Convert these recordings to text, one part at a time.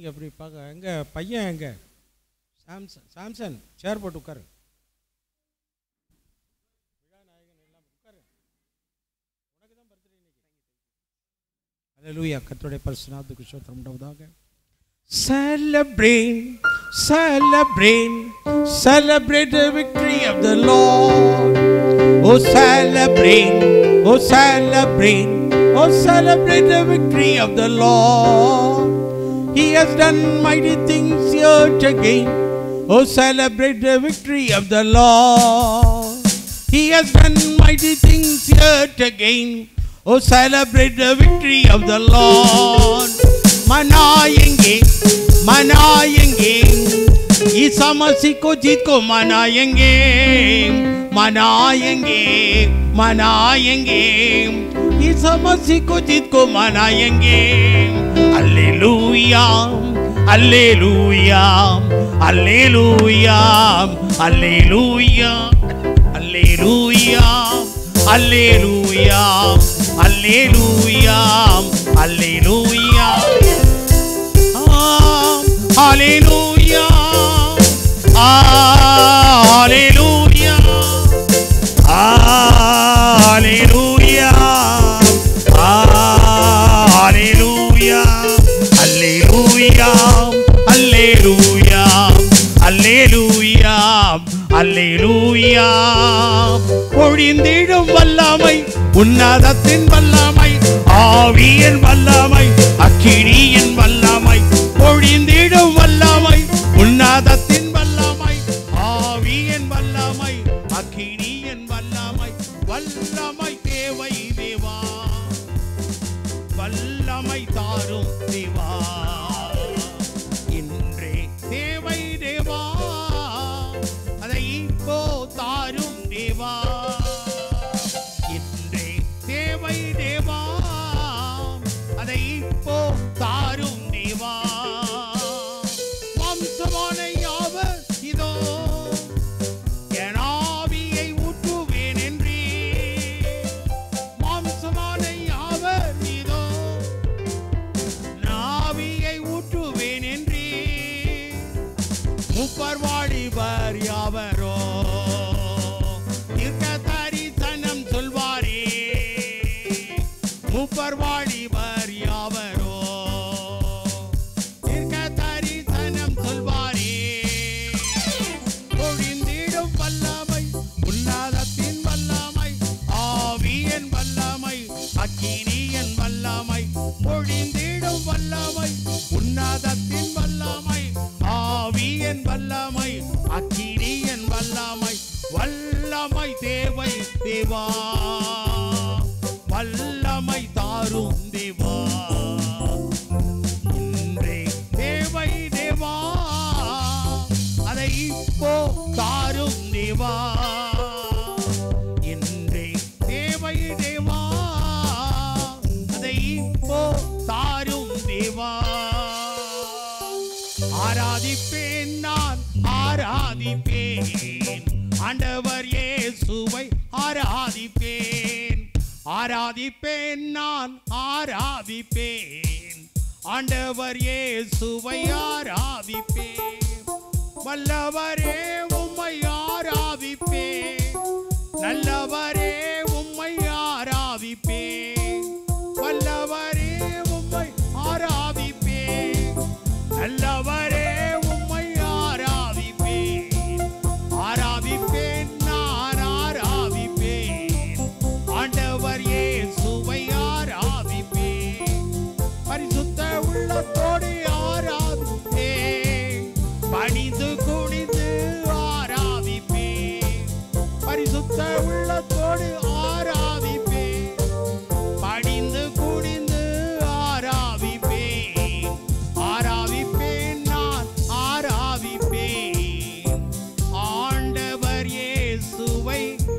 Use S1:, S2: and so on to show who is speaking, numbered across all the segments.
S1: நீங்கள் அப்படி பார்க்க எங்க பையன் எங்க சாம்சன் சாம்சன் சேர் போட்டு உட்காரு ஹalleluya கர்த்தருடைய பரிசுநாமத்துக்கு ஸ்தோத்திரம் உண்டாவதாக Celebrate, celebrate, celebrate the victory of the Lord. Oh, celebrate, oh, celebrate, oh, celebrate the victory of the Lord. He has done mighty things yet again. Oh, celebrate the victory of the Lord. He has done mighty things yet again. Oh, celebrate the victory of the Lord. मनाएंगे मनाएंगे ईसा मसीह को जीत को मनाएंगे मनाएंगे मनाएंगे ईसा मसीह को जीत को मनाएंगे alleluia alleluia alleluia alleluia alleluia alleluia alleluia alleluia Hallelujah. Hallelujah. Hallelujah. Hallelujah. Hallelujah. Hallelujah. Hallelujah. Hallelujah. பொழிந்திடும் வல்லமை உன்னதத்தின் வல்லமை ஆவியின் வல்லமை அக்கினியின் வல்லமை பொழிந்திடும் வல்லமை உன்னதத்தின் வல்லமை ஆவியின் வல்லமை அக்கினியின் வல்லமை வல்லமை தேவை தேவா வல்லமை தாரும் தேவா இன்றே தேவை தேவா அதை இப்போ தாரும் தேவா இன்றே தேவை தேவா அதை இப்போ தாரும் தேவா வம்சமான யாவர் இதோ என் ஆவியை ஊற்றுவேன் என்றே மாம்சமான யாவர் இதோ நாவியை ஊற்றுவேன் என்றே முப்பர் வாடிவர் யாவரோ தீர்க்க தரிசனம் சொல்வாரே முப்பர் வாடிவர் யாவரோ தீர்க்க தரிசனம் சொல்வாரே பொழிந்திடும் வல்லமை உன்னதத்தின் வல்லமை ஆவியன் வல்லமை அக்கினியன் வல்லமை பொழிந்திடும் வல்லமை உன்னதத்தின் வல்லமை ஆவியன் வல்லமை அக்கினியன் வல்லமை வல்லமை தேவை தேவா வல்லமை தாரும் தேவா இன்றே தேவை தேவா அதை இப்போ தாரும் தேவா இன்றே தேவை தேவா அதை இப்போ தாரும் தேவா ஆராதிப்பேன் நான் ஆராதிப்பேன் ஆண்டவர் இயேசுவை ஆராதிப்பேன் ஆராதிப்பேன் நான் ஆராதிப்பேன் ஆண்டவர் இயேசுவை ஆராதிப்பேன் வல்லவரே உம்மை ஆராதிப்பேன் நல்லவரே உம்மை ஆராதிப்பேன் வல்லவரே உம்மை ஆராதிப்பேன் நல்லவரே உம்மை ஆராதிப்பேன் ஆராதிப்பேன் நான் ஆராதிப்பேன் ஆண்டவர் இயேசுவை ஆராதிப்பேன் பரிசுத்த உள்ளத்தோடு ஆராதிப்பேன் பணிந்து குனிந்து ஆராதிப்பேன் பரிசுத்த உள்ளத்தோடு ஆராதிப்பேன் பணிந்து குனிந்து ஆராதிப்பேன் ஆராதிப்பேன் நான் ஆராதிப்பேன் ஆண்டவர் இயேசுவை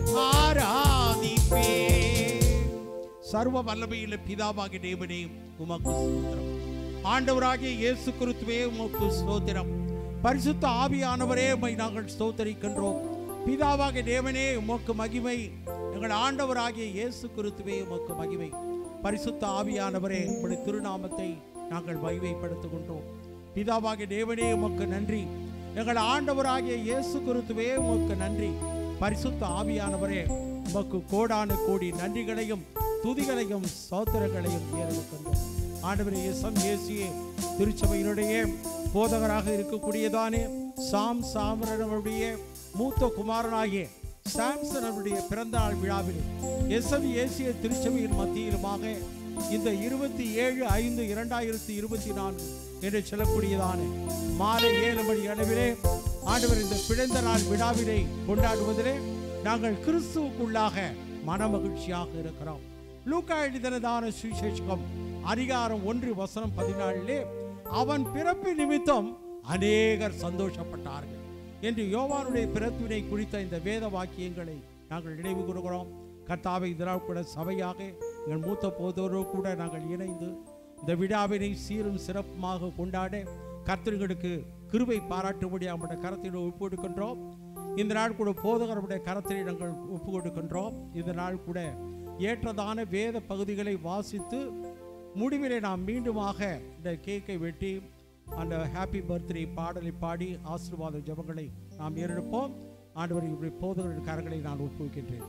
S1: ஆராதிப்பேன் சர்வ வல்லமையில பிதாவாகிய தேவனே உமக்கு ஸ்தோத்திரம் ஆண்டவராகிய இயேசு கிறிஸ்துவே உமக்கு ஸ்தோத்திரம் பரிசுத்த ஆவியானவரே உம்மை நாங்கள் ஸ்தோத்தரிக்கின்றோம் பிதாவாகிய தேவனே உமக்கு மகிமை எங்கள் ஆண்டவராகிய இயேசு கிறிஸ்துவே உமக்கு மகிமை பரிசுத்த ஆவியானவரே உம்முடைய திருநாமத்தை நாங்கள் மகிமைப்படுத்துகின்றோம் பிதாவாகிய தேவனே உமக்கு நன்றி எங்கள் ஆண்டவராகிய இயேசு கிறிஸ்துவே உமக்கு நன்றி பரிசுத்த ஆவியானவரே உமக்கு கோடான கோடி நன்றிகளையும் துதிகளையும் சோத்திரங்களையும் ஏறெடுக்கின்றோம் ஆண்டவரே இயேசம் இயேசுயே திருச்சபையினுடைய போதகராக இருக்கக்கூடியதானே சாம் சாமரனுடைய மூத்த குமாரனாகிய சாம்சன் அவருடைய பிறந்தநாள் விழாவில் எஸ்எம் ஏசிய திருச்சபையின் மத்தியிலுமாக இந்த இருபத்தி ஏழு ஐந்து இரண்டாயிரத்தி இருபத்தி நான்கு என்று சொல்லக்கூடியதான மாலை ஏழு மணி அளவிலே ஆண்டவர் இந்த பிறந்த நாள் விழாவினை கொண்டாடுவதிலே நாங்கள் கிறிஸ்துவுக்குள்ளாக மனமகிழ்ச்சியாக இருக்கிறோம் லூக்கா எழுதினதான சுவிசேஷகம் அதிகாரம் ஒன்று வசனம் பதினாலிலே அவன் பிறப்பு நிமித்தம் அநேகர் சந்தோஷப்பட்டார்கள் என்று யோவானுடைய பிறப்பினை குறித்த இந்த வேத வாக்கியங்களை நாங்கள் நினைவு கூறுகிறோம் கர்த்தாவை இதனால் கூட சபையாக எங்கள் மூத்த போதோரோ கூட நாங்கள் இணைந்து இந்த விழாவினை சீரும் சிறப்புமாக கொண்டாட கர்த்தர்களுக்கு கிருபை பாராட்டும்படி அவருடைய கரத்தில் ஒப்பு கொடுக்கின்றோம் இந்த நாள் கூட போதகருடைய கரத்தில் நாங்கள் ஒப்பு கொடுக்கின்றோம் இந்த நாள் கூட ஏற்றதான வேத பகுதிகளை வாசித்து முடிவிலே நாம் மீண்டுமாக இந்த கேக்கை வெட்டி அந்த ஹாப்பி பர்த்டே பாடலை பாடி ஆசீர்வாத ஜெபங்களை நாம் ஏறெடுப்போம் ஆண்டவர் இவருடைய போதகரின் கரங்களை நான் ஒப்புவிக்கின்றேன்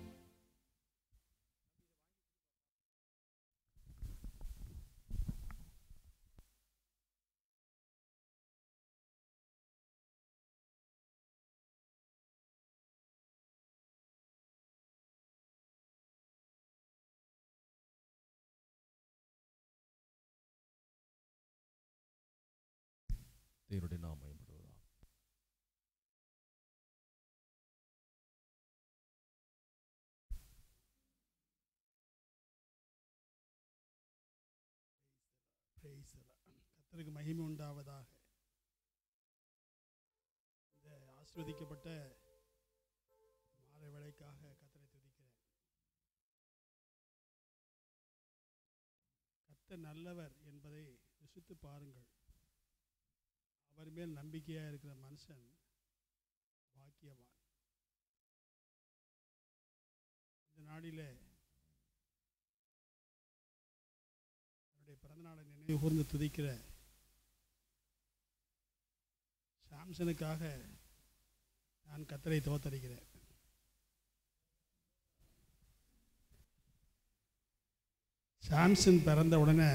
S2: தேவனுடைய நாம் பயன்படுவதா
S3: Praise the Lord. கர்த்தருக்கு மகிமை உண்டாவதாக இந்த ஆஸ்வதிக்கப்பட்ட மாலை வேளைக்காக கர்த்தரை துதிக்கிறேன் கர்த்தர் நல்லவர் என்பதை ருசித்து பாருங்கள் அவர் மேல் நம்பிக்கையாக இருக்கிற மனுஷன் பாக்கியவான் இந்த நாளிலே என்னுடைய பிறந்தநாளை நினைவு கூர்ந்து துதிக்கிற சாம்சனுக்காக நான் கத்தரை தோத்தரிக்கிறேன் சாம்சன் பிறந்த உடனே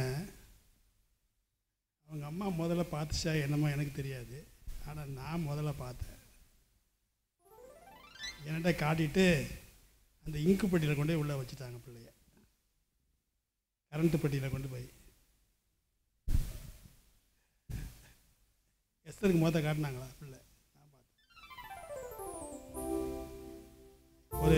S3: அவங்க அம்மா முதல்ல பார்த்துச்சா என்னமோ எனக்கு தெரியாது ஆனால் நான் முதல்ல பார்த்தேன் என்கிட்ட காட்டிட்டு அந்த இங்கு பெட்டியில் கொண்டு போய் உள்ளே வச்சுட்டாங்க பிள்ளைய கரண்ட் பெட்டியில் கொண்டு போய் எஸ்தருக்கு மொத்த காட்டினாங்களா பிள்ளை நான் பார்த்தேன் ஒரு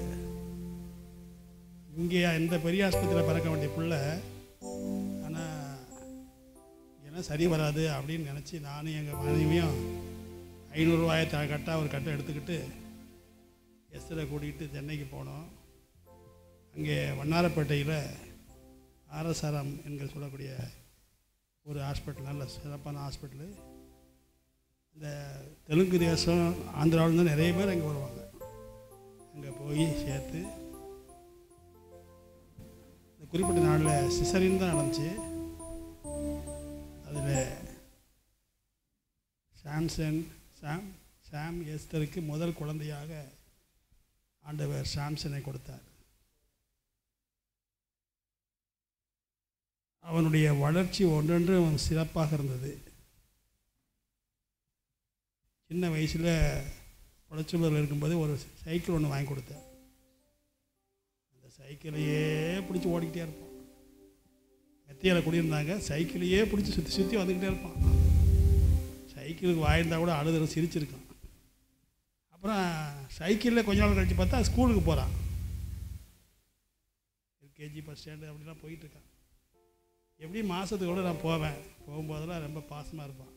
S3: இங்கே இந்த பெரிய ஆஸ்பத்திரியில் பிறக்க வேண்டிய பிள்ளை ஆனால் ஏன்னா சரி வராது அப்படின்னு நினச்சி நானும் எங்கள் மனைவியும் ஐநூறுரூவாயை த கட்டாக ஒரு கட்டை எடுத்துக்கிட்டு எஸ்தில் கூட்டிகிட்டு சென்னைக்கு போனோம் அங்கே வண்ணாரப்பேட்டையில் ஆர்எஸ்ஆர்எம் என்கிற சொல்லக்கூடிய ஒரு ஹாஸ்பிட்டல் நல்ல சிறப்பான ஹாஸ்பிட்டலு இந்த தெலுங்கு தேசம் ஆந்திராவிலேருந்து நிறைய பேர் அங்கே வருவாங்க அங்கே போய் சேர்த்து இந்த குறிப்பிட்ட நாளில் சிசரின் தான் நடந்துச்சு அதில் சாம்சன் சாம் சாம் எஸ்தருக்கு முதல் குழந்தையாக ஆண்டவர் சாம்சனை கொடுத்தார் அவனுடைய வளர்ச்சி ஒன்றொன்றும் சிறப்பாக இருந்தது சின்ன வயசில் உழைச்சூரில் இருக்கும்போது ஒரு சைக்கிள் ஒன்று வாங்கி கொடுத்தேன் அந்த சைக்கிளையே பிடிச்சி ஓடிக்கிட்டே இருப்பான் மெத்தையில் குடியிருந்தாங்க சைக்கிளையே பிடிச்சி சுற்றி சுற்றி வந்துக்கிட்டே இருப்பான் சைக்கிளுக்கு வாயிருந்தா கூட அழுது சிரிச்சிருக்கான் அப்புறம் சைக்கிளில் கொஞ்ச நாள் கழிச்சு பார்த்தா ஸ்கூலுக்கு போகிறான் எல்கேஜி ஃபஸ்ட் ஸ்டாண்டு அப்படிலாம் போயிட்டுருக்கான் எப்படி மாதத்துக்கு கூட நான் போவேன் போகும்போதெல்லாம் ரொம்ப பாசமாக இருப்பான்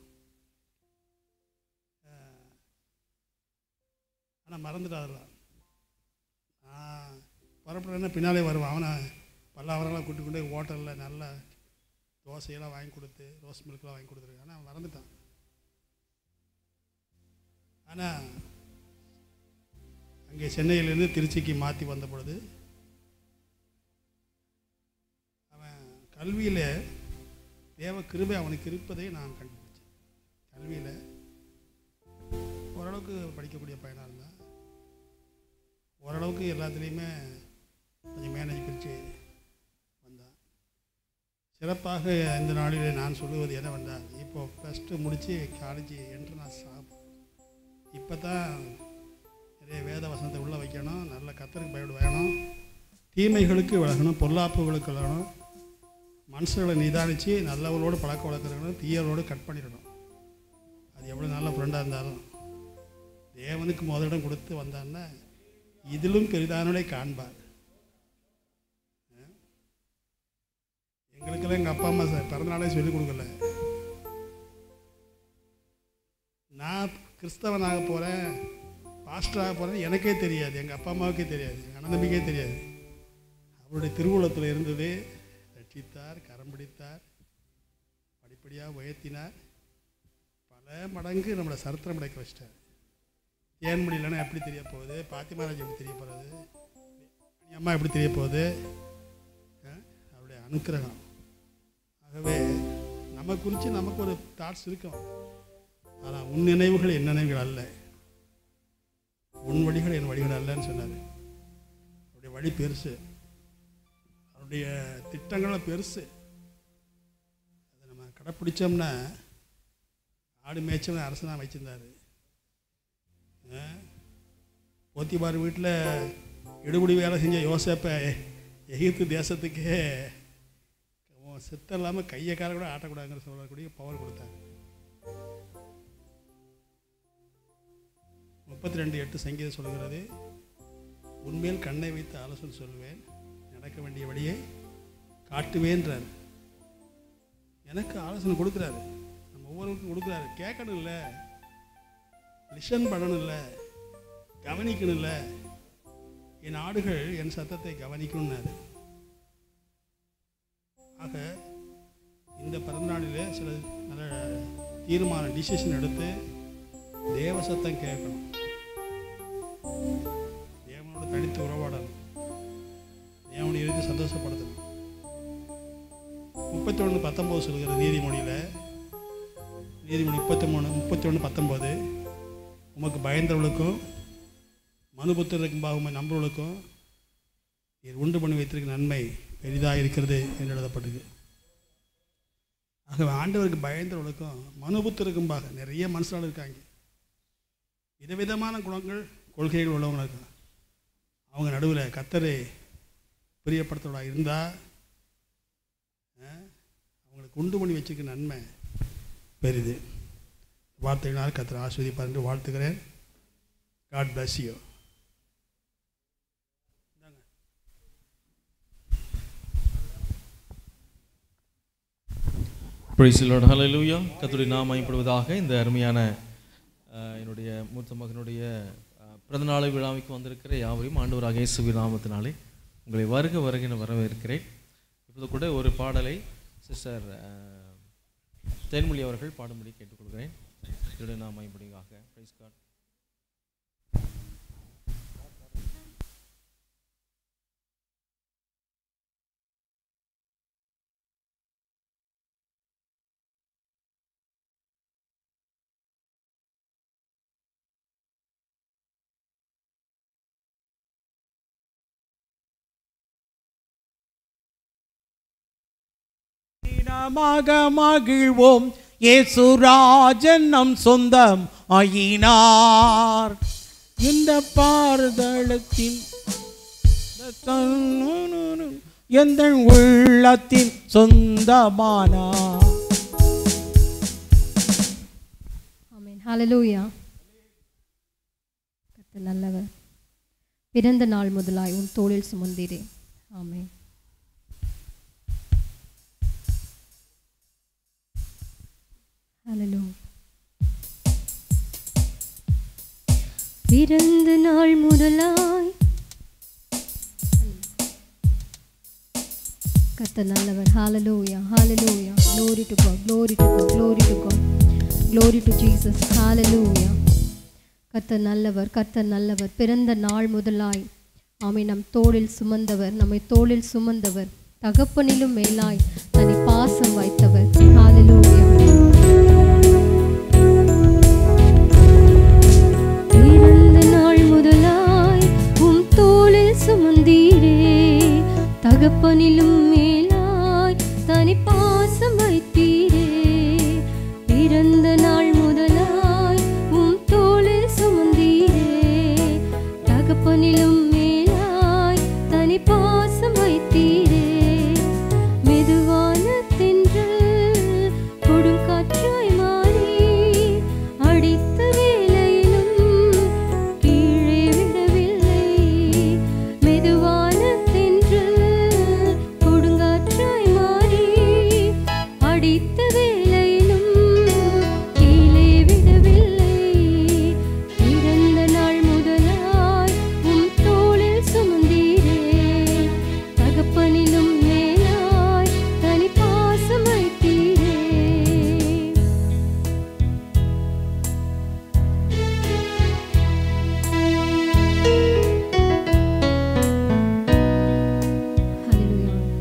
S3: ஆனால் மறந்துட்டான் அதெல்லாம் நான் புறப்படுறேன்னா பின்னாலே வருவான் அவனை பல்லாவரெல்லாம் கூட்டி கொண்டு போய் ஹோட்டலில் நல்ல தோசையெல்லாம் வாங்கி கொடுத்து ரோஸ் மில்க்லாம் வாங்கி கொடுத்துருக்கேன் ஆனால் அவன் மறந்துட்டான் ஆனால் அங்கே சென்னையிலேருந்து திருச்சிக்கு மாற்றி வந்த பொழுது அவன் கல்வியில் தேவ கிருபை அவனுக்கு இருப்பதை நான் கண்டேன் கல்வியில் ஓரளவுக்கு படிக்கக்கூடிய பையனாக இருந்தான் ஓரளவுக்கு எல்லாத்துலேயுமே கொஞ்சம் மேனேஜ் பிரித்து வந்தான் சிறப்பாக இந்த நாளில் நான் சொல்லுவது என்னவென்றால் இப்போ ப்ளஸ் டூ முடித்து காலேஜ் என்ட்ரன்ஸ் ஆகும் இப்போ தான் நிறைய வேத வசனத்தை உள்ளே வைக்கணும் நல்ல கத்தருக்கு பயப்பட வேணும் தீமைகளுக்கு விலகணும் பொல்லாப்புகளுக்கு விலகணும் மனுஷர்களை நிதானித்து நல்லவர்களோடு பழக்க வழக்கிறவங்களும் தீயவர்களோடு கட் பண்ணிடணும் அது எவ்வளோ நல்ல ஃப்ரெண்டாக இருந்தாலும் தேவனுக்கு முதலிடம் கொடுத்து வந்தான்னா இதிலும் பெரிதானோட காண்பார் எங்களுக்கெல்லாம் எங்கள் அப்பா அம்மா சார் பிறந்தநாளே சொல்லிக் கொடுக்கல நான் கிறிஸ்தவனாக போகிறேன் பாஸ்டராக போகிறேன் எனக்கே தெரியாது எங்கள் அப்பா அம்மாவுக்கே தெரியாது எங்கள் அண்ணன் தெரியாது அவருடைய திருவுளத்தில் இருந்தது ரட்சித்தார் கரம் பிடித்தார் படிப்படியாக உயர்த்தினார் பல மடங்கு நம்மளை சரித்திரம் கிடைக்க வச்சிட்டார் தேன்மொழி இல்லைன்னா எப்படி தெரிய போகுது பாத்திமாராஜ் எப்படி தெரிய போகிறது நீ அம்மா எப்படி தெரிய போகுது அஹ், அவருடைய அனுக்கிரகம் ஆகவே நம்ம குறித்து நமக்கு ஒரு தாட்ஸ் இருக்கும் ஆனால் உன் நினைவுகள் என் நினைவுகள் அல்ல உன் வழிகள் என் வழிகள் அல்லன்னு சொன்னார் அவருடைய வழி பெருசு அவருடைய திட்டங்களும் பெருசு அதை நம்ம கடைப்பிடிச்சோம்னா ஆடு மேய்ச்சவனை அரசனாக வச்சிருந்தாரு போத்திபார் வீட்டில் எடுபடி வேலை செஞ்ச யோசப்பை எகிப்து தேசத்துக்கே அவன் சித்தம் இல்லாமல் கையை கால கூட ஆட்டக்கூடாதுங்கிற சொல்லக்கூடிய பவர் கொடுத்தாங்க முப்பத்தி ரெண்டு எட்டு சங்கீதம் சொல்கிறது உண்மையில் கண்ணை வைத்து ஆலோசனை சொல்லுவேன் நடக்க வேண்டிய வழியை காட்டுவேன்றார் எனக்கு ஆலோசனை கொடுக்குறாரு நம்ம ஒவ்வொருவருக்கும் கொடுக்குறாரு கேட்கணும் இல்லை லிசன் பண்ணணும் இல்லை கவனிக்கணும் இல்லை என் ஆடுகள் என் சத்தத்தை கவனிக்கணும்னாரு ஆக இந்த பிறந்தநாளிலே சில நல்ல தீர்மான டிசிஷன் எடுத்து தேவ சத்தம் கேட்கணும் தேவனோட தனித்து உறவாடணும் தேவனை இருந்து சந்தோஷப்படுத்தணும் முப்பத்தி ஒன்று பத்தொம்போது சொல்கிற நீதிமொழியில் நீதிமொழி முப்பத்தி மூணு முப்பத்தி ஒன்று பத்தொம்போது உமக்கு பயந்தவர்களுக்கும் மனுபுத்திரருக்கும் பாவமை நம்புவர்களுக்கும் நீர் உண்டு பண்ணி வைத்திருக்க நன்மை பெரிதாக இருக்கிறது என்று எழுதப்பட்டது ஆகவே ஆண்டவருக்கு பயந்தவர்களுக்கும் மனுபுத்திரருக்கும் பாக நிறைய மனுஷர்கள் இருக்காங்க விதவிதமான குணங்கள் கொள்கைகள் உள்ளவங்க இருக்காங்க அவங்க நடுவில் கத்தரை பிரியப்படுத்துவதாக இருந்தால் அவங்களுக்கு உண்டு பண்ணி வச்சிருக்க நன்மை பெரிது வார்த்தைகளால் கத்தரை ஆஸ்வதிப்பார் என்று வாழ்த்துக்கிறேன் காட் bless you
S2: பிரைசிலோட ஹalleluya கர்த்தருடைய நாமம் மகிமைப்படுவதாக இந்த அருமையான அஹ், என்னுடைய மூத்த மகனுடைய அஹ், பிறந்தநாளை விழாவிற்கு வந்திருக்கிற யாவரையும் ஆண்டவராக இயேசுவின் நாமத்தினாலே உங்களை வருக வருக என வரவேற்கிறேன் இப்போது கூட ஒரு பாடலை சிஸ்டர் அஹ், தேன்மொழி அவர்கள் பாடும்படி கேட்டுக்கொள்கிறேன் இதோட நாம் மகிமைப்படுவதாக பிரைஸ் காட்
S1: இனமாக மகிழ்வோம் இயேசுராஜன் நம் சொந்தம் ஆயினார் இந்த பாரதளத்தின் எந்த உள்ளத்தின் சொந்தமானார்
S4: ஆமென் ஹalleluya கர்த்தர் நல்லவர் பிறந்த நாள் முதலாய் உன் தோளில் சுமந்தீரே ஆமென் ஹalleluya பிறந்த நாள் முதலாய் கர்த்தர் நல்லவர் ஹalleluya hallelujah glory to god glory to god glory to god glory to jesus hallelujah கர்த்தர் நல்லவர் கர்த்தர் நல்லவர் பிறந்த நாள் முதலாய் ஆமை நம் தோளில் சுமந்தவர் நம்மை தோளில் சுமந்தவர் தகப்பனிலும் மேலாய் தன்னை பாசம் வைத்தவர் ஹalleluya அடித்த வேளையிலும் கீழே விடவில்லை பிறந்த நாள் முதலாய் உம் தோளில் சுமந்தீரே தகப்பனிலும் மேலாய் தனி பாசம் வைத்தீரே Hallelujah.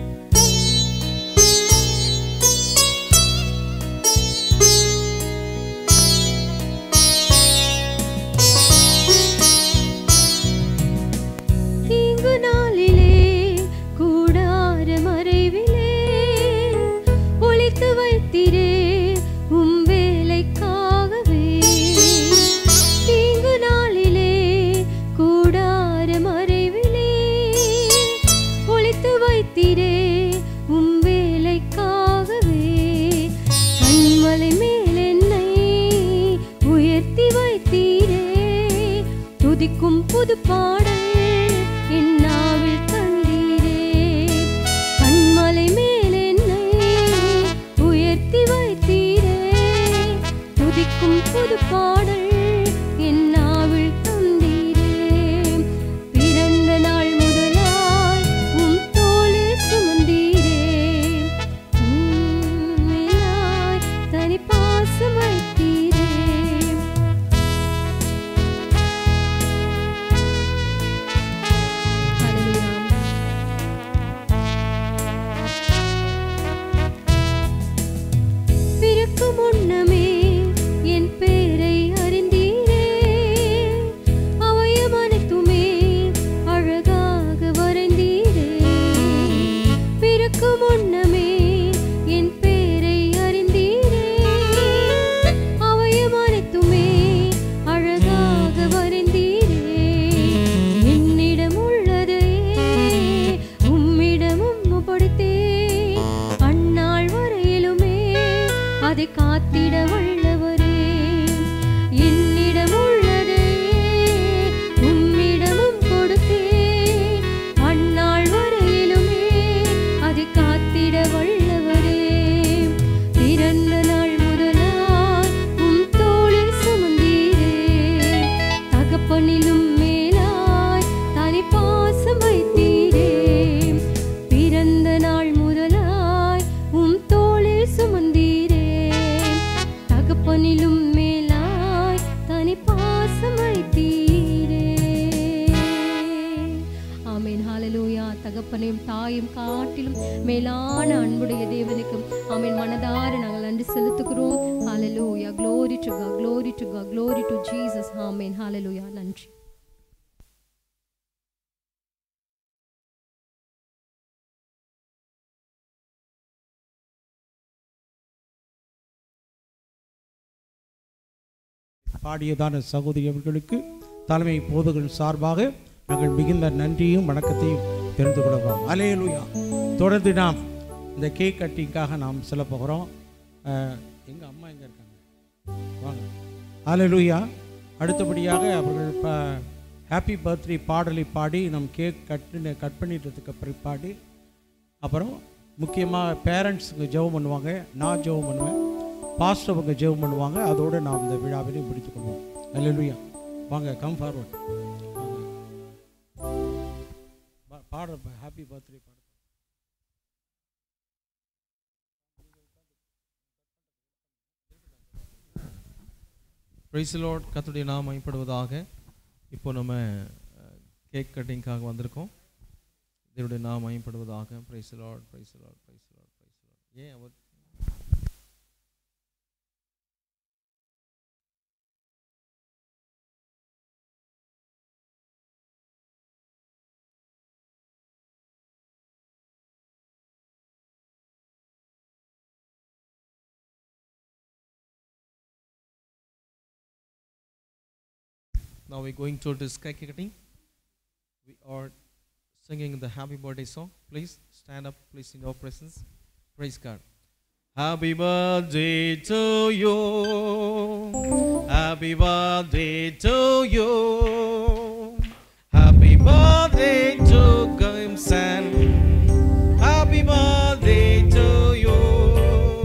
S4: தீங்கு நாளிலே கூடார மறைவிலே ஒளித்து வைத்திரே உம் வேலைக்காகவே தீங்கு நாளிலே கூடார மறைவிலே ஒளித்து வைத்திரே உம் வேலைக்காகவே கண்மலை மேல் என்னை உயர்த்தி வைத்தீரே துதிக்கும் புது பாடல் என் நாவில் தந்தீரே கண்மலை மேல் என்னை உயர்த்தி வைத்தீரே துதிக்கும் புது பாடல் என் நாவில் தந்தீரே பிறந்த நாள் முதலாய் உம் தோளில் சுமந்தீரே உம்மிலாய் தனி பாசம் வைத்தீரே Hallelujah. பிறக்கு முன்னமே என் பேரை அறிந்தீரே அவயம் அனைத்துமே அழகாக வரைந்தீரே பிறக்கு முன்னமே என் பேரை அறிந்தீரே அவயம் அனைத்துமே அழகாக வரைந்தீரே என்னிடம் உள்ளதையே உம்மிடமும் ஒப்படைத்தேன் அந்நாள் வரையிலுமே அதை காத்திட வல்லவரே என்னிடம் உள்ளதையே உம்மிடமும் கொடுத்தேன் அந்நாள் வரையிலுமே அதை காத்திட வல்லவரே பிறந்த நாள் முதலாய் உம் தோளில் சுமந்தீரே தகப்பனிலும் மேலாய் தனி பாசம் வைத்தீரே பிறந்த நாள் முதலாய் உம் தோளில் சுமந்தீரே தகப்பனிலும் மேலாய் தனி பாசம் வைத்தீரே ஆமென் ஹalleluya தகப்பனையும் தாயும் காட்டிலும் மேலான அன்புடைய தேவனுக்கு ஆமென் மனதார நாங்கள் நன்றி செலுத்துகிறோம் ஹalleluya glory to god glory to god glory to jesus ஆமென் ஹalleluya நன்றி
S1: பாடியதான சகோதரி அவர்களுக்கு தலைமை போதுகள் சார்பாக நாங்கள் மிகுந்த நன்றியும் வணக்கத்தையும் தெரிந்து கொள்கிறோம் அலேலுயா தொடர்ந்து நாம் இந்த கேக் கட்டிங்காக நாம் செல்ல போகிறோம் எங்கள் அம்மா எங்கே இருக்காங்க வாங்க அலேலுயா அடுத்தபடியாக அவர்கள் இப்போ ஹாப்பி பர்த்டே பாடலை பாடி நம் கேக் கட்டு கட் பண்ணிட்டதுக்கு அப்புறம் பாடி அப்புறம் முக்கியமாக பேரண்ட்ஸுக்கு ஜெபம் பண்ணுவாங்க நான் ஜெபம் பண்ணுவேன் பாஸ்டர் அவங்க ஜெபம் பண்ணுவாங்க அதோடு நாம் இந்த விழாவினையும் முடித்துக் கொள்வோம் அல்லேலூயா வாங்க கம் ஃபார்வர்ட் பாடுற ஹாப்பி பர்த்டே பாடு
S2: பிரைஸ் லார்ட் கர்த்தருடைய நாம் மைப்படுவதாக இப்போ நம்ம கேக் கட்டிங்காக வந்திருக்கோம் இதனுடைய நாம் மைப்படுவதாக praise lord praise lord praise lord praise lord ஏன் அவர் Now we're going to this cake cutting. We are singing the happy birthday song. Please stand up, please, in your presence. Praise God. Happy birthday to you. Happy birthday to you. Happy birthday to Gimson. Happy birthday to you.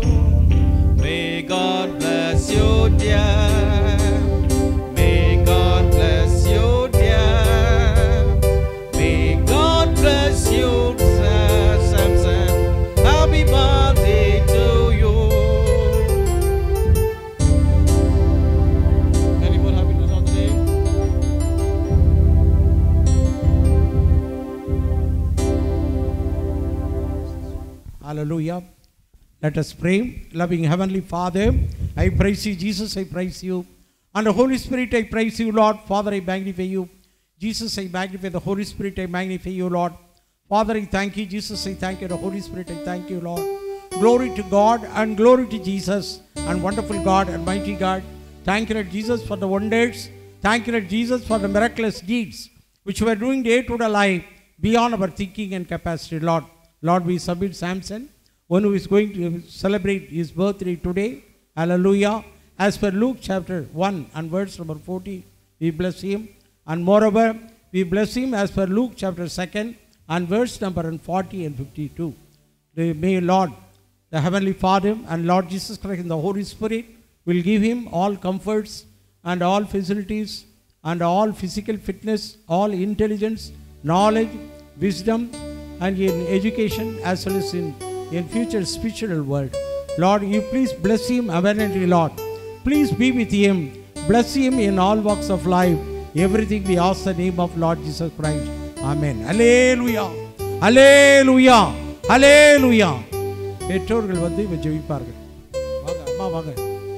S1: Let us pray. Loving Heavenly Father, I praise you, Jesus, I praise you. And the Holy Spirit, I praise you, Lord. Father, I magnify you. Jesus, I magnify the Holy Spirit, I magnify you, Lord. Father, I thank you. Jesus, I thank you. The Holy Spirit, I thank you, Lord. Glory to God and glory to Jesus and wonderful God and mighty God. Thank you, Lord Jesus, for the wonders. Thank you, Lord Jesus, for the miraculous deeds which we are doing day to day life beyond our thinking and capacity, Lord. Lord, we submit Samson, one who is going to celebrate his birthday today. Hallelujah. As per Luke chapter 1 and verse number 40, we bless him. And moreover, we bless him as per Luke chapter 2 and verse number 40 and 52. May Lord, the Heavenly Father and Lord Jesus Christ and the Holy Spirit will give him all comforts and all facilities and all physical fitness, all intelligence, knowledge, wisdom, and in education as well as in, in future spiritual world. Lord, you please bless him abundantly, Lord. Please be with him. Bless him in all walks of life. Everything we ask the name of Lord Jesus Christ. Amen. Hallelujah. Hallelujah. Hallelujah. பெற்றோர்கள் வந்து இவன் ஜெபிப்பார்கள் வாங்க அம்மா வாங்க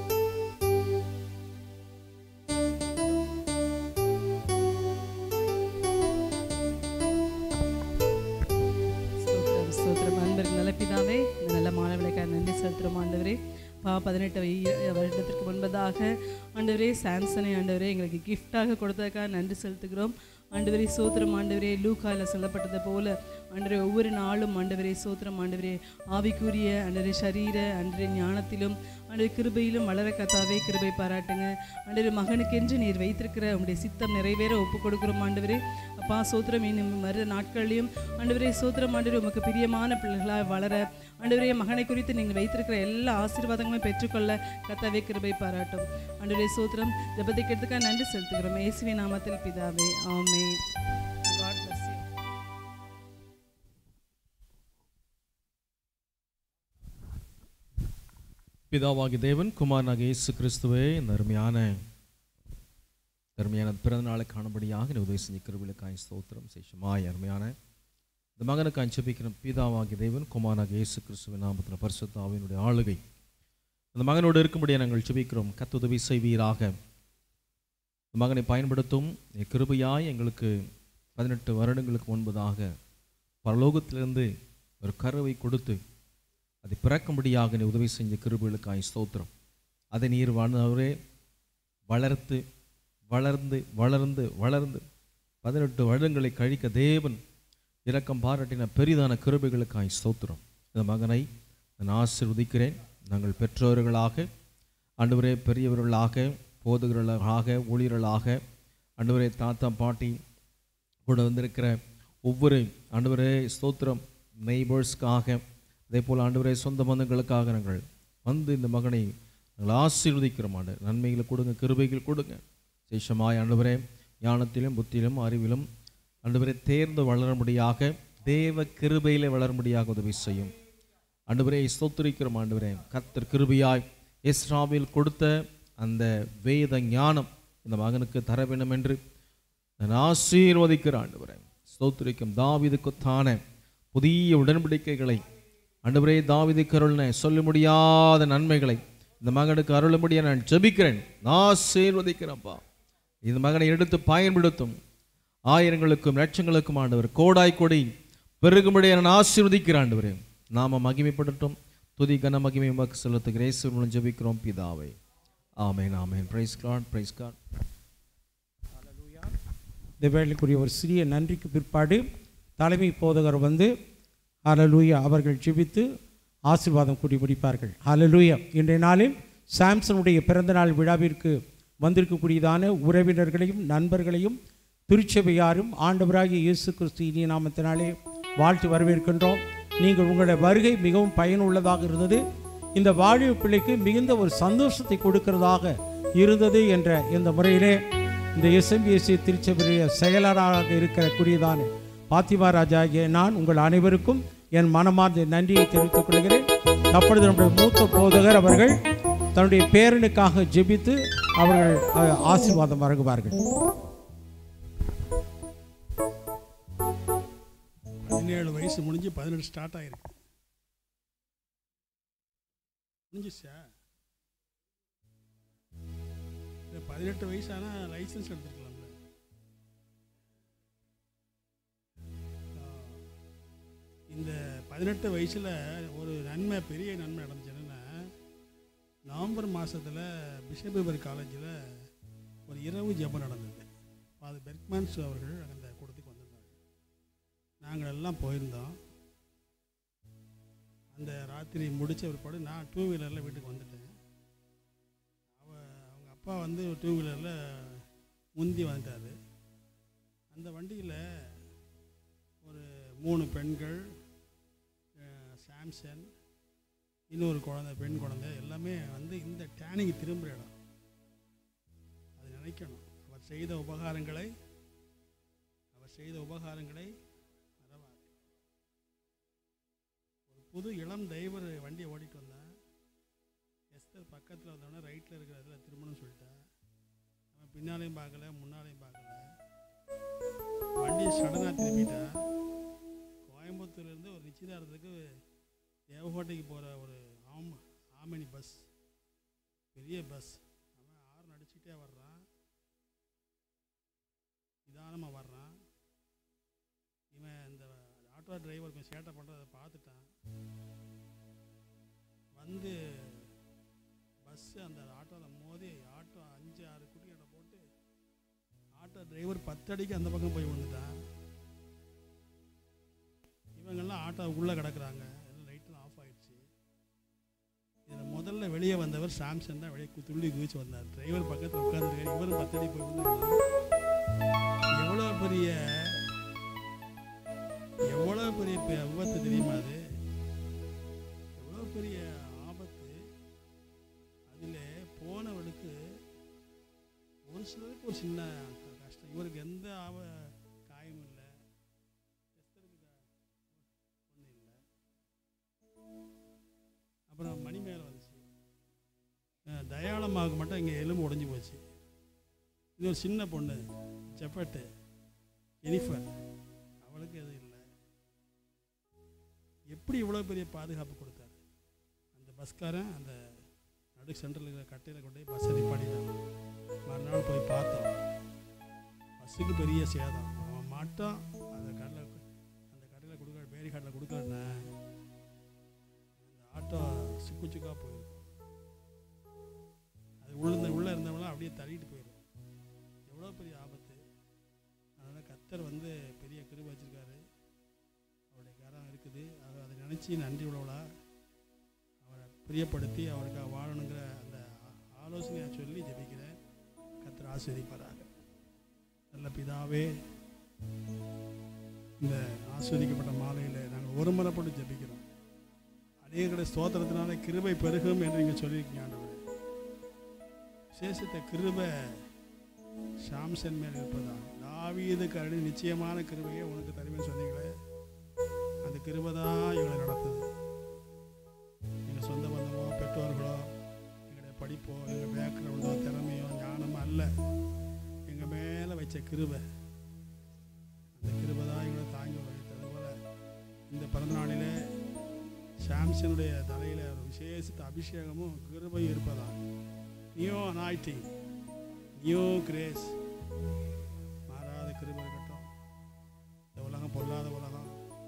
S5: ஸ்தோத்திரம் ஸ்தோத்திரம் அன்பருக்கு நல்ல பிதாவே இந்த நல்ல மாணவர்களுக்காக நன்றி செலுத்துகிறோம் ஆண்டவரே பா பதினெட்டு வை- வருடத்திற்கு முன்பதாக ஆண்டவரே சாம்சனை ஆண்டவரே எங்களுக்கு கிஃப்டாக கொடுத்ததுக்காக நன்றி செலுத்துகிறோம் ஆண்டவரே சோத்திரம் ஆண்டவரே லூக்காயில் சொல்லப்பட்டது போல ஆண்டவரே ஒவ்வொரு நாளும் ஆண்டவரே சோத்திரம் ஆண்டவரே ஆவிக்குரிய ஆண்டவரே சரீர ஆண்டவரே ஞானத்திலும் ஆண்டவரே கிருபையிலும் வளர கத்தாவே கிருபை பாராட்டுங்க ஆண்டவரே மகனுக்கென்று நீர் வைத்திருக்கிற உங்களுடைய சித்தம் நிறைவேற ஒப்பு கொடுக்குறோம் ஆண்டவரே அப்பா சோத்திரம் இன்னும் மறு நாட்கள்லையும் ஆண்டவரே சோத்திரம் ஆண்டவரே உமக்கு பிரியமான பிள்ளைகளாக வளர ஆண்டவரே மகனை குறித்து நீங்கள் வைத்திருக்கிற எல்லா ஆசீர்வாதங்களும் பெற்றுக்கொள்ள கத்தாவே கிருபை பாராட்டும் ஆண்டவரே சோத்திரம் ஜெபத்தை கேட்டதுக்காக நன்றி செலுத்துகிறோம் இயேசுவின் நாமத்தில் பிதாவே ஆமே God bless you.
S2: பிதாவாகி தேவன் குமாரனாக இயேசு கிறிஸ்துவே இந்த அருமையான அருமையான பிறந்த நாளை காணும்படியாக நீ உதவி செஞ்ச கிருவிலுக்காய் ஸ்தோத்திரம் சேஷமாய் அருமையான இந்த மகனுக்காய் ஜெபிக்கிற பிதாவாகி தேவன் குமாரனாக இயேசு கிறிஸ்துவின் நாமத்தில் பரிசுத்த ஆவியினுடைய ஆளுகை அந்த மகனோடு இருக்கும்படியாக நாங்கள் ஜெபிக்கிறோம் கத்துதவி செய்வீராக இந்த மகனை பயன்படுத்தும் நீ கிருபையாய் எங்களுக்கு பதினெட்டு வருடங்களுக்கு முன்பதாக பரலோகத்திலிருந்து ஒரு கருவை கொடுத்து அதை பிறக்கும்படியாக நீ உதவி செஞ்ச கிருபைகளுக்காய் ஸ்தோத்திரம் அதை நீர் வாழ்ந்தவரே வளர்த்து வளர்ந்து வளர்ந்து வளர்ந்து பதினெட்டு வருடங்களை கழிக்க தேவன் இரக்கம் பாராட்டின பெரிதான கிருபைகளுக்காய் ஸ்தோத்திரம் இந்த மகனை நான் ஆசீர்வதிக்கிறேன் நாங்கள் பெற்றோர்களாக ஆண்டவரே பெரியவர்களாக போதுகிறவர்களாக ஊழியர்களாக ஆண்டவரே தாத்தா பாட்டி கூட வந்திருக்கிற ஒவ்வொரு ஆண்டவரே ஸ்தோத்திரம் நெய்பர்ஸ்க்காக அதே போல் ஆண்டவரே சொந்த பந்தங்களுக்காக நாங்கள் வந்து இந்த மகனை நாங்கள் ஆசீர்வதிக்கிறோம் ஆண்டு நன்மைகளை கொடுங்க கிருபைகள் கொடுங்க சேஷமாய் ஆண்டவரே ஞானத்திலும் புத்தியிலும் அறிவிலும் ஆண்டவரே தேர்ந்து வளரும்படியாக தேவ கிருபையிலே வளரும்படியாக உதவி செய்யும் ஆண்டவரே ஸ்தோத்திரிக்கிறோம் ஆண்டவரே கர்த்தர் கிருபையாய் எஸ்ராவில் கொடுத்த அந்த வேத ஞானம் இந்த மகனுக்கு தர வேண்டும் என்று நான் ஆசீர்வதிக்கிற ஆண்டவரே ஸ்தோத்திரிக்கும் தாவிதுக்குத்தான புதிய உடன்படிக்கைகளை ஆண்டவரே தாவிதுக்கு அருள்ன சொல்ல முடியாத நன்மைகளை இந்த மகனுக்கு அருளும்படியாக நான் ஜெபிக்கிறேன் நான் ஆசீர்வதிக்கிறேன்ப்பா இந்த மகனை எடுத்து பயன்படுத்தும் ஆயிரங்களுக்கும் லட்சங்களுக்கும் ஆண்டவர் கோடாய் கொடி பெருகும்படியாக நான் ஆசீர்வதிக்கிறேன் ஆண்டவரே நாம மகிமைப்படட்டும் துதி கன மகிமை உமக்கு செலுத்துகிறேன் இயேசுவின் மூலம் ஜெபிக்கிறோம் பிதாவே amen amen praise God praise God
S1: இந்த வேலைக்குரிய ஒரு சிறிய நன்றிக்கு பிற்பாடு தலைமை போதகர் வந்து ஹalleluya அவர்கள் ஜெபித்து ஆசீர்வாதம் கூடி முடிப்பார்கள் ஹalleluya இன்றைய நாளில் சாம்சனுடைய பிறந்தநாள் விழாவிற்கு வந்திருக்கக்கூடியதான உறவினர்களையும் நண்பர்களையும் திருச்சபையாரும் ஆண்டவராகிய இயேசு கிறிஸ்து இனிய நாமத்தினாலே வாழ்த்து வரவேற்கின்றோம் நீங்கள் உங்களுடைய வருகை மிகவும் பயனுள்ளதாக இருந்தது இந்த வாழிவு பிள்ளைக்கு மிகுந்த ஒரு சந்தோஷத்தை கொடுக்கிறதாக இருந்தது என்ற இந்த முறையிலே இந்த எஸ்எம்பிஎஸ்சி திருச்சபையுடைய செயலாளராக இருக்கிற கூடியதான பாத்திமா ராஜா ஆகிய நான் உங்கள் அனைவருக்கும் என் மனமார்ந்த நன்றியை தெரிவித்துக் கொள்கிறேன் அப்பொழுது நம்முடைய மூத்த போதகர் அவர்கள் தன்னுடைய பேரனுக்காக ஜெபித்து அவர்கள் அஹ், ஆசீர்வாதம் வழங்குவார்கள்
S3: பதினேழு வயசு முடிஞ்சு பதினெட்டு ஸ்டார்ட் ஆகிருக்கு முடிஞ்சிச்சா இல்லை பதினெட்டு வயசானா லைசன்ஸ் எடுத்துருக்கலாம்ல ஆ, இந்த பதினெட்டு வயசில் ஒரு நன்மை பெரிய நன்மை நடந்துச்சு என்னன்னா நவம்பர் மாதத்தில் பிஷபர் காலேஜில் ஒரு இரவு ஜெபம் நடந்தது அது பெர்க்மன்ஸ் அவர்கள் அந்த கூட்டத்துக்கு வந்திருந்தாங்க நாங்கள் எல்லாம் போயிருந்தோம் அந்த ராத்திரி முடிச்ச பிற்பாடு நான் டூ வீலரில் வீட்டுக்கு வந்துட்டேன் அவ அவங்க அப்பா வந்து டூ வீலரில் முந்தி வந்துட்டார் அந்த வண்டியில் ஒரு மூணு பெண்கள் அஹ், சாம்சன் இன்னொரு குழந்தை பெண் குழந்தை எல்லாமே வந்து இந்த டேனிக்கு திரும்புகிற இடம் அது நினைக்கணும் அவர் செய்த உபகாரங்களை அவர் செய்த உபகாரங்களை மறவாது ஒரு புது இளம் டிரைவர் வண்டியை ஓட்டிட்டு வந்தேன் எஸ்தர் பக்கத்தில் வந்தோடனே ரைட்டில் இருக்கிற இதில் திரும்பணும்னு சொல்லிட்டேன் அவன் பின்னாலையும் பார்க்கல முன்னாலையும் பார்க்கல வண்டியை சடனாக திரும்பிட்டேன் கோயம்புத்தூர்லேருந்து ஒரு நிச்சயதார்த்தத்துக்கு தேவகோட்டைக்கு போகிற ஒரு ஆம் ஆமணி பஸ் பெரிய பஸ் அவன் ஆறு நடிச்சுட்டே வர்றான் நிதானமாக வர்றான் இவன் இந்த ஆட்டோ டிரைவர் கொஞ்சம் சேட்டை பண்ணுறதை பார்த்துட்டான் வந்து பஸ்ஸு அந்த ஆட்டோவில் மோதி ஆட்டோ அஞ்சு ஆறு குட்டிகளை போட்டு ஆட்டோ டிரைவர் பத்து அடிக்கு அந்த பக்கம் போய் விழுந்துட்டான் இவங்கெல்லாம் ஆட்டோ உள்ளே கிடக்குறாங்க எல்லாம் லைட்லாம் ஆஃப் ஆயிடுச்சு இதில் முதல்ல வெளியே வந்தவர் சாம்சன் தான் வெளியே கு- துள்ளி குதிச்சு வந்தார் டிரைவர் பக்கத்தில் உட்காந்துருக்காரு இவரும் பத்து அடி போய் விழுந்துருக்காங்க எவ்வளோ பெரிய எவ்வளோ பெரிய ப- விபத்து தெரியுமா அது எவ்வளோ பெரிய ஆபத்து அதில் போனவனுக்கு ஒரு சிலருக்கு ஒரு சின்ன க- கஷ்டம் இவருக்கு எந்த ஆப காயமும் இல்லை எஸ்தருக்கு ஒன்றும் இல்லை அப்புறம் மணி மேலே வந்துச்சு அஹ் தயாளமாவுக்கு மட்டும் இங்கே எலும்பு உடைஞ்சு போச்சு இது ஒரு சின்ன பொண்ணு ஜெப்பட்டு எனிஃபர் அவளுக்கு எதுவும் இல்லை எப்படி இவ்வளோ பெரிய பாதுகாப்பு கொடுத்தாரு அந்த பஸ்காரன் அந்த நடு சென்டரில் இருக்கிற கட்டையில் கொண்டு போய் பஸ்ஸை நிப்பாடினான் மறுநாள் போய் பார்த்தோம் பஸ்ஸுக்கு பெரிய சேதம் அவன் மாட்டான் அந்த கடையில் அந்த கடையில் கொடுக்க பேரி கடையில் கொடுக்கலன்னா அந்த ஆட்டோ சிக்கு சிக்கா போயிருக்கும் அது உள்ள உள்ளே இருந்தவங்களாம் அப்படியே தள்ளிட்டு போயிடும் எவ்வளோ பெரிய ஆபத்து அதனால் கத்தர் வந்து பெரிய கிருபை வச்சிருக்காரு அவருடைய கரம் இருக்குது அவர் அதை நினச்சி நன்றி உள்ளவளா அவரை பிரியப்படுத்தி அவருக்காக வாழணுங்கிற அந்த ஆ- ஆலோசனையை சொல்லி ஜெபிக்கிறேன் கத்தர் ஆஸ்வதிப்பாராக நல்ல பிதாவே இந்த ஆஸ்வதிக்கப்பட்ட மாலையில் நாங்கள் ஒரு முறைப்பட்டு ஜெபிக்கிறோம் அநேகருடைய ஸ்தோத்திரத்தினால கிருபை பெருகும் என்று நீங்கள் சொல்லியிருக்கீங்க ஆண்டவரே விசேஷத்த கிருபை ஷாம்சன் மேல் இருப்பதான் தாவீதுக்கு அருளி நிச்சயமான கிருபையை உனக்கு தருவேன்னு சொன்னீங்களே அந்த கிருபை தான் எங்களை நடத்துது எங்கள் சொந்த பந்தமோ பெற்றோர்களோ எங்களுடைய படிப்போ எங்கள் பேக்ரவுண்டோ திறமையோ ஞானமோ அல்ல எங்கள் மேலே வச்ச கிருபை அந்த கிருபை தான் எங்களை தாங்கி வகித்தது போல இந்த பிறந்தநாளிலே சாம்சனுடைய தலையில் ஒரு விசேஷித்த அபிஷேகமும் கிருபையும் இருப்பதா நியூ அனாய்டிங் நியூ கிரேஸ் மாறாத கிருபை இருக்கட்டும் இந்த உலகம் பொல்லாத உலகம்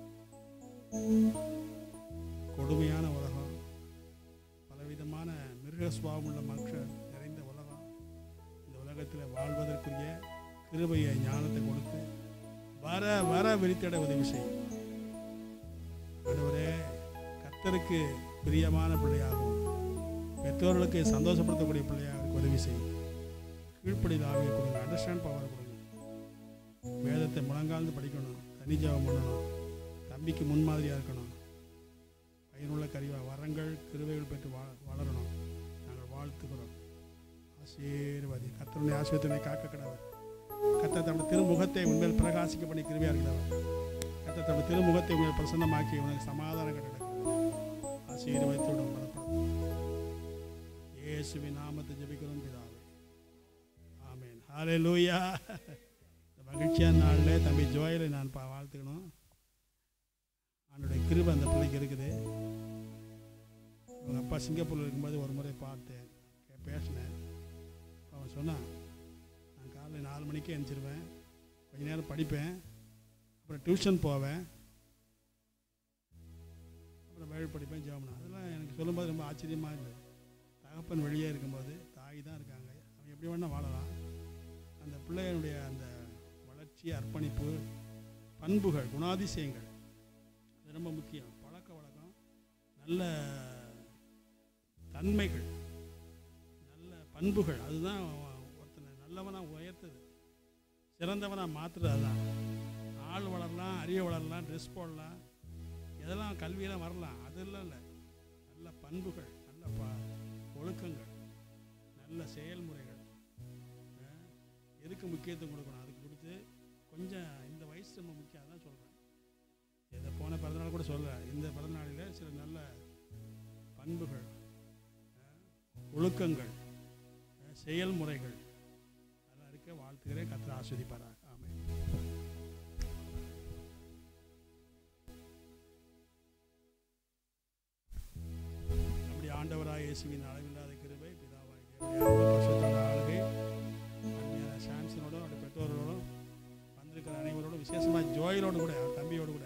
S3: கொடுமையான உலகம் பலவிதமான மிருக சுபாவம் உள்ள மக்கள் நிறைந்த உலகம் இந்த உலகத்தில் வாழ்வதற்குரிய கிருபையை ஞானத்தை கொடுத்து வர வர விரித்தட உதவி செய்யும் ஆண்டவரே கர்த்தருக்கு பிரியமான பிள்ளையாகவும் பெற்றோர்களுக்கு சந்தோஷப்படுத்தக்கூடிய பிள்ளையாக உதவி செய்யும் கீழ்ப்படியில் ஆவியை கொடுங்க அண்டர்ஸ்டாண்ட் பவர் கொடுங்க வேதத்தை முழங்கால்ந்து படிக்கணும் தனிஜாபம் பண்ணணும் தம்பிக்கு முன்மாதிரியாக இருக்கணும் பயனுள்ள கருவா வரங்கள் கிருவைகள் பெற்று வா வளரணும் நாங்கள் வாழ்த்துக்கிறோம் ஆசீர்வாதி கத்தருடைய ஆசிரியத்தினை காக்க கிடவர் கத்த தம்முடைய திருமுகத்தை உண்மையில் பிரகாசிக்க பண்ணி கிருவியாக இருக்கிறவர் கத்த தம்முடைய திருமுகத்தை உண்மையில் பிரசன்னமாக்கி உனக்கு சமாதானம் கிடைக்கிறது ஆசீர்வதித்துடன் பலப்படும் இயேசுவின் நாமத்தை ஜெபிக்கிறோம் பிதாவே ஆமென் ஹalleluya இந்த மகிழ்ச்சியான நாளில் தம்பி ஜோயலை நான் பா வாழ்த்துக்கணும் அவனுடைய கிருபை அந்த பிள்ளைக்கு இருக்குது அவங்க அப்பா சிங்கப்பூரில் இருக்கும்போது ஒரு முறை பார்த்தேன் கே- பேசினேன் அவன் சொன்னான் நான் காலையில் நாலு மணிக்கே எழுந்திருவேன் கொஞ்ச நேரம் படிப்பேன் அப்புறம் டியூஷன் போவேன் அப்புறம் வேலை படிப்பேன் ஜெபம் அதெல்லாம் எனக்கு சொல்லும்போது ரொம்ப ஆச்சரியமாக இருந்தது தகப்பன் வெளியே இருக்கும்போது தாய் தான் இருக்காங்க அவன் எப்படி வேணால் வாழலாம் அந்த பிள்ளைகளுடைய அந்த வளர்ச்சி அர்ப்பணிப்பு பண்புகள் குணாதிசயங்கள் அது ரொம்ப முக்கியம் பழக்க வழக்கம் நல்ல தன்மைகள் நல்ல பண்புகள் அதுதான் ஒருத்தனை நல்லவனாக உயர்த்துது சிறந்தவனாக மாற்றுறது அதுதான் ஆள் வளரலாம் அறிவு வளரலாம் ட்ரெஸ் போடலாம் எதெல்லாம் கல்வியெல்லாம் வரலாம் அதெல்லாம் இல்லை நல்ல பண்புகள் நல்ல ப ஒழுக்கங்கள் நல்ல செயல்முறைகள் அஹ், எதுக்கு முக்கியத்துவம் கொடுக்கணும் அதுக்கு கொடுத்து கொஞ்சம் இந்த வயசு ரொம்ப முக்கியம் அதான் சொல்கிறேன் இதை போன பிறந்தநாள் கூட சொல்கிறேன் இந்த பிறந்தநாளில் சில நல்ல பண்புகள் அஹ், ஒழுக்கங்கள் அஹ், செயல்முறைகள் அதெல்லாம் இருக்க வாழ்த்துக்கிறேன் கத்திர ஆஸ்வதிப்பாராக ஆமென் நம்முடைய ஆண்டவராக இயேசுவின் அளவில்லாத கிருபை பிதாவாய் தேவனுடைய பரிசுத்த ஆளுகை அருமையான சாம்சனோடும் அவருடைய பெற்றோர்களோடும் வந்திருக்கிற அனைவரோடும் விசேஷமாக ஜோயிலோடு கூட அவர் தம்பியோடு கூட